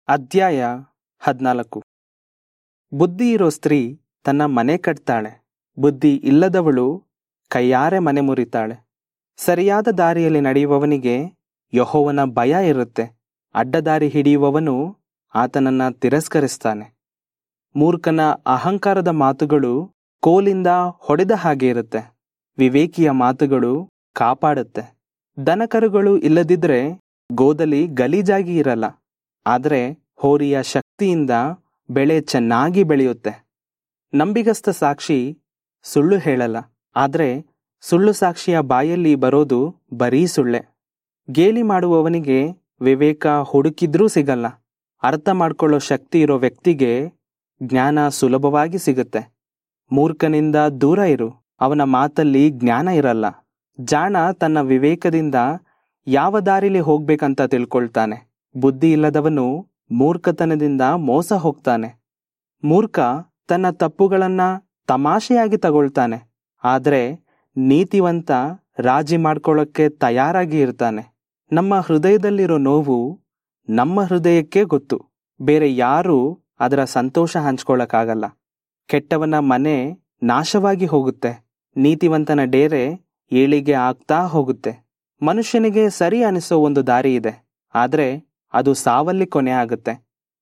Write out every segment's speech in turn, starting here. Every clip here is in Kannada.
ಅಧ್ಯಾಯ ಹದ್ನಾಲ್ಕು ಬುದ್ಧಿ ಇರೋ ಸ್ತ್ರೀ ತನ್ನ ಮನೆ ಕಟ್ತಾಳೆ ಬುದ್ಧಿ ಇಲ್ಲದವಳು ಕೈಯಾರೆ ಮನೆ ಮುರಿತಾಳೆ ಸರಿಯಾದ ದಾರಿಯಲ್ಲಿ ನಡೆಯುವವನಿಗೆ ಯಹೋವನ ಭಯ ಇರುತ್ತೆ ಅಡ್ಡದಾರಿ ಹಿಡಿಯುವವನು ಆತನನ್ನ ತಿರಸ್ಕರಿಸ್ತಾನೆ ಮೂರ್ಖನ ಅಹಂಕಾರದ ಮಾತುಗಳು ಕೋಲಿಂದ ಹೊಡೆದ ಹಾಗೆ ಇರುತ್ತೆ ವಿವೇಕಿಯ ಮಾತುಗಳು ಕಾಪಾಡುತ್ತೆ ದನಕರುಗಳು ಇಲ್ಲದಿದ್ರೆ ಗೋದಲಿ ಗಲೀಜಾಗಿ ಇರಲ್ಲ ಆದರೆ ಹೋರಿಯ ಶಕ್ತಿಯಿಂದ ಬೆಳೆ ಚೆನ್ನಾಗಿ ಬೆಳೆಯುತ್ತೆ ನಂಬಿಗಸ್ತ ಸಾಕ್ಷಿ ಸುಳ್ಳು ಹೇಳಲ್ಲ ಆದರೆ ಸುಳ್ಳು ಸಾಕ್ಷಿಯ ಬಾಯಲ್ಲಿ ಬರೋದು ಬರೀ ಸುಳ್ಳೆ ಗೇಲಿ ಮಾಡುವವನಿಗೆ ವಿವೇಕ ಹುಡುಕಿದ್ರೂ ಸಿಗಲ್ಲ ಅರ್ಥ ಮಾಡ್ಕೊಳ್ಳೋ ಶಕ್ತಿ ಇರೋ ವ್ಯಕ್ತಿಗೆ ಜ್ಞಾನ ಸುಲಭವಾಗಿ ಸಿಗುತ್ತೆ ಮೂರ್ಖನಿಂದ ದೂರ ಇರು ಅವನ ಮಾತಲ್ಲಿ ಜ್ಞಾನ ಇರಲ್ಲ ಜಾಣ ತನ್ನ ವಿವೇಕದಿಂದ ಯಾವ ದಾರಿಲಿ ಹೋಗ್ಬೇಕಂತ ತಿಳ್ಕೊಳ್ತಾನೆ ಬುದ್ಧಿ ಇಲ್ಲದವನು ಮೂರ್ಖತನದಿಂದ ಮೋಸ ಹೋಗ್ತಾನೆ ಮೂರ್ಖ ತನ್ನ ತಪ್ಪುಗಳನ್ನ ತಮಾಷೆಯಾಗಿ ತಗೊಳ್ತಾನೆ ಆದರೆ ನೀತಿವಂತ ರಾಜಿ ಮಾಡ್ಕೊಳ್ಳೋಕ್ಕೆ ತಯಾರಾಗಿ ಇರ್ತಾನೆ ನಮ್ಮ ಹೃದಯದಲ್ಲಿರೋ ನೋವು ನಮ್ಮ ಹೃದಯಕ್ಕೆ ಗೊತ್ತು ಬೇರೆ ಯಾರೂ ಅದರ ಸಂತೋಷ ಹಂಚ್ಕೊಳ್ಳೋಕ್ಕಾಗಲ್ಲ ಕೆಟ್ಟವನ ಮನೆ ನಾಶವಾಗಿ ಹೋಗುತ್ತೆ ನೀತಿವಂತನ ಡೇರೆ ಏಳಿಗೆ ಆಗ್ತಾ ಹೋಗುತ್ತೆ ಮನುಷ್ಯನಿಗೆ ಸರಿ ಅನಿಸೋ ಒಂದು ದಾರಿ ಇದೆ ಆದರೆ ಅದು ಸಾವಲ್ಲಿ ಕೊನೆ ಆಗುತ್ತೆ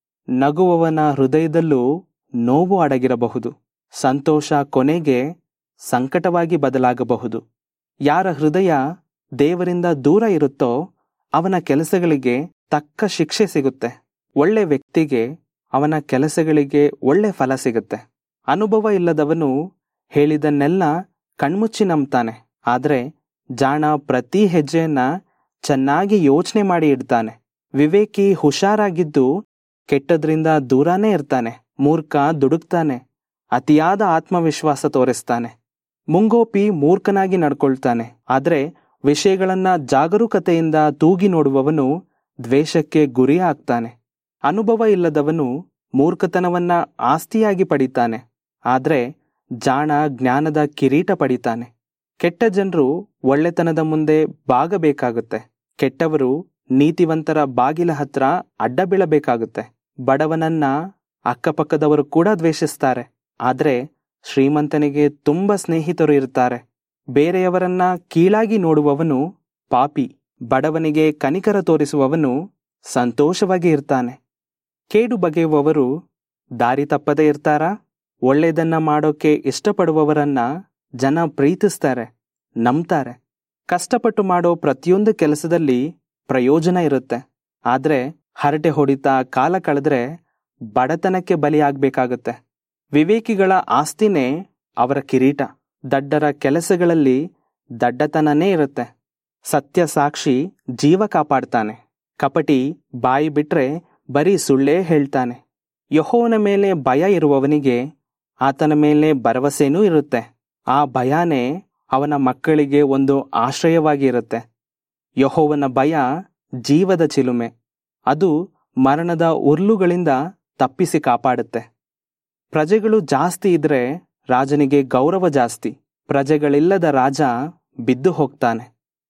ನಗುವವನ ಹೃದಯದಲ್ಲೂ ನೋವು ಅಡಗಿರಬಹುದು ಸಂತೋಷ ಕೊನೆಗೆ ಸಂಕಟವಾಗಿ ಬದಲಾಗಬಹುದು ಯಾರ ಹೃದಯ ದೇವರಿಂದ ದೂರ ಇರುತ್ತೋ ಅವನ ಕೆಲಸಗಳಿಗೆ ತಕ್ಕ ಶಿಕ್ಷೆ ಸಿಗುತ್ತೆ ಒಳ್ಳೆ ವ್ಯಕ್ತಿಗೆ ಅವನ ಕೆಲಸಗಳಿಗೆ ಒಳ್ಳೆ ಫಲ ಸಿಗುತ್ತೆ ಅನುಭವ ಇಲ್ಲದವನು ಹೇಳಿದನ್ನೆಲ್ಲ ಕಣ್ಮುಚ್ಚಿ ನಂಬ್ತಾನೆ ಆದರೆ ಜಾಣ ಪ್ರತಿ ಹೆಜ್ಜೆಯನ್ನ ಚೆನ್ನಾಗಿ ಯೋಚನೆ ಮಾಡಿ ಇಡ್ತಾನೆ ವಿವೇಕಿ ಹುಷಾರಾಗಿದ್ದು ಕೆಟ್ಟದ್ರಿಂದ ದೂರಾನೇ ಇರ್ತಾನೆ ಮೂರ್ಖ ದುಡುಕ್ತಾನೆ ಅತಿಯಾದ ಆತ್ಮವಿಶ್ವಾಸ ತೋರಿಸ್ತಾನೆ ಮುಂಗೋಪಿ ಮೂರ್ಖನಾಗಿ ನಡ್ಕೊಳ್ತಾನೆ ಆದರೆ ವಿಷಯಗಳನ್ನ ಜಾಗರೂಕತೆಯಿಂದ ತೂಗಿ ನೋಡುವವನು ದ್ವೇಷಕ್ಕೆ ಗುರಿ ಆಗ್ತಾನೆ ಅನುಭವ ಇಲ್ಲದವನು ಮೂರ್ಖತನವನ್ನ ಆಸ್ತಿಯಾಗಿ ಪಡಿತಾನೆ ಆದರೆ ಜಾಣ ಜ್ಞಾನದ ಕಿರೀಟ ಪಡಿತಾನೆ ಕೆಟ್ಟ ಜನರು ಒಳ್ಳೆತನದ ಮುಂದೆ ಬಾಗಬೇಕಾಗುತ್ತೆ ಕೆಟ್ಟವರು ನೀತಿವಂತರ ಬಾಗಿಲ ಹತ್ರ ಅಡ್ಡ ಬೀಳಬೇಕಾಗುತ್ತೆ ಬಡವನನ್ನ ಅಕ್ಕಪಕ್ಕದವರು ಕೂಡ ದ್ವೇಷಿಸ್ತಾರೆ ಆದ್ರೆ ಶ್ರೀಮಂತನಿಗೆ ತುಂಬ ಸ್ನೇಹಿತರು ಇರ್ತಾರೆ ಬೇರೆಯವರನ್ನ ಕೀಳಾಗಿ ನೋಡುವವನು ಪಾಪಿ ಬಡವನಿಗೆ ಕನಿಕರ ತೋರಿಸುವವನು ಸಂತೋಷವಾಗಿ ಇರ್ತಾನೆ ಕೇಡು ಬಗೆಯುವವರು ದಾರಿ ತಪ್ಪದೇ ಇರ್ತಾರಾ ಒಳ್ಳೆಯದನ್ನ ಮಾಡೋಕೆ ಇಷ್ಟಪಡುವವರನ್ನ ಜನ ಪ್ರೀತಿಸ್ತಾರೆ ನಂಬ್ತಾರೆ ಕಷ್ಟಪಟ್ಟು ಮಾಡೋ ಪ್ರತಿಯೊಂದು ಕೆಲಸದಲ್ಲಿ ಪ್ರಯೋಜನ ಇರುತ್ತೆ ಆದ್ರೆ ಹರಟೆ ಹೊಡಿತಾ ಕಾಲ ಕಳೆದ್ರೆ ಬಡತನಕ್ಕೆ ಬಲಿಯಾಗಬೇಕಾಗುತ್ತೆ ವಿವೇಕಿಗಳ ಆಸ್ತಿನೇ ಅವರ ಕಿರೀಟ ದಡ್ಡರ ಕೆಲಸಗಳಲ್ಲಿ ದಡ್ಡತನನೇ ಇರುತ್ತೆ ಸತ್ಯ ಸಾಕ್ಷಿ ಜೀವ ಕಾಪಾಡ್ತಾನೆ ಕಪಟಿ ಬಾಯಿ ಬಿಟ್ರೆ ಬರೀ ಸುಳ್ಳೇ ಹೇಳ್ತಾನೆ ಯಹೋವನ ಮೇಲೆ ಭಯ ಇರುವವನಿಗೆ ಆತನ ಮೇಲೆ ಭರವಸೆನೂ ಇರುತ್ತೆ ಆ ಭಯನೇ ಅವನ ಮಕ್ಕಳಿಗೆ ಒಂದು ಆಶ್ರಯವಾಗಿ ಇರುತ್ತೆ ಯಹೋವನ ಭಯ ಜೀವದ ಚಿಲುಮೆ ಅದು ಮರಣದ ಉರ್ಲುಗಳಿಂದ ತಪ್ಪಿಸಿ ಕಾಪಾಡುತ್ತೆ ಪ್ರಜೆಗಳು ಜಾಸ್ತಿ ಇದ್ರೆ ರಾಜನಿಗೆ ಗೌರವ ಜಾಸ್ತಿ ಪ್ರಜೆಗಳಿಲ್ಲದ ರಾಜ ಬಿದ್ದು ಹೋಗ್ತಾನೆ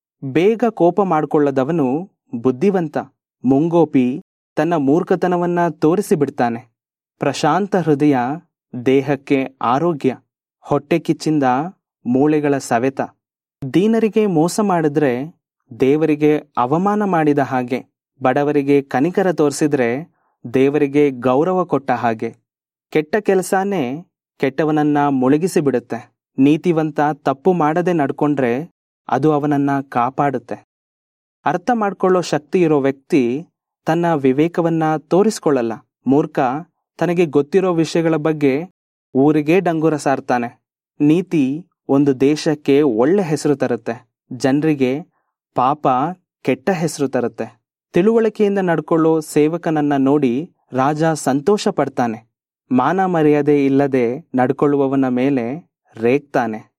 ಬೇಗ ಕೋಪ ಮಾಡಿಕೊಳ್ಳದವನು ಬುದ್ಧಿವಂತ ಮುಂಗೋಪಿ ತನ್ನ ಮೂರ್ಖತನವನ್ನ ತೋರಿಸಿಬಿಡ್ತಾನೆ ಪ್ರಶಾಂತ ಹೃದಯ ದೇಹಕ್ಕೆ ಆರೋಗ್ಯ ಹೊಟ್ಟೆ ಕಿಚ್ಚಿಂದ ಮೂಳೆಗಳ ಸವೆತ ದೀನರಿಗೆ ಮೋಸ ಮಾಡಿದ್ರೆ ದೇವರಿಗೆ ಅವಮಾನ ಮಾಡಿದ ಹಾಗೆ ಬಡವರಿಗೆ ಕನಿಕರ ತೋರಿಸಿದ್ರೆ ದೇವರಿಗೆ ಗೌರವ ಕೊಟ್ಟ ಹಾಗೆ ಕೆಟ್ಟ ಕೆಲಸನೇ ಕೆಟ್ಟವನನ್ನ ಮುಳುಗಿಸಿ ಬಿಡುತ್ತೆ ನೀತಿವಂತ ತಪ್ಪು ಮಾಡದೆ ನಡ್ಕೊಂಡ್ರೆ ಅದು ಅವನನ್ನ ಕಾಪಾಡುತ್ತೆ ಅರ್ಥ ಮಾಡ್ಕೊಳ್ಳೋ ಶಕ್ತಿ ಇರೋ ವ್ಯಕ್ತಿ ತನ್ನ ವಿವೇಕವನ್ನ ತೋರಿಸ್ಕೊಳ್ಳಲ್ಲ ಮೂರ್ಖ ತನಗೆ ಗೊತ್ತಿರೋ ವಿಷಯಗಳ ಬಗ್ಗೆ ಊರಿಗೆ ಡಂಗುರ ಸಾರ್ತಾನೆ ನೀತಿ ಒಂದು ದೇಶಕ್ಕೆ ಒಳ್ಳೆ ಹೆಸರು ತರುತ್ತೆ ಜನರಿಗೆ ಪಾಪ ಕೆಟ್ಟ ಹೆಸರು ತರುತ್ತೆ ತಿಳುವಳಿಕೆಯಿಂದ ನಡ್ಕೊಳ್ಳೋ ಸೇವಕನನ್ನ ನೋಡಿ ರಾಜ ಸಂತೋಷ ಪಡ್ತಾನೆ ಮಾನ ಮರ್ಯಾದೆ ಇಲ್ಲದೆ ನಡ್ಕೊಳ್ಳುವವನ ಮೇಲೆ ರೇಗ್ತಾನೆ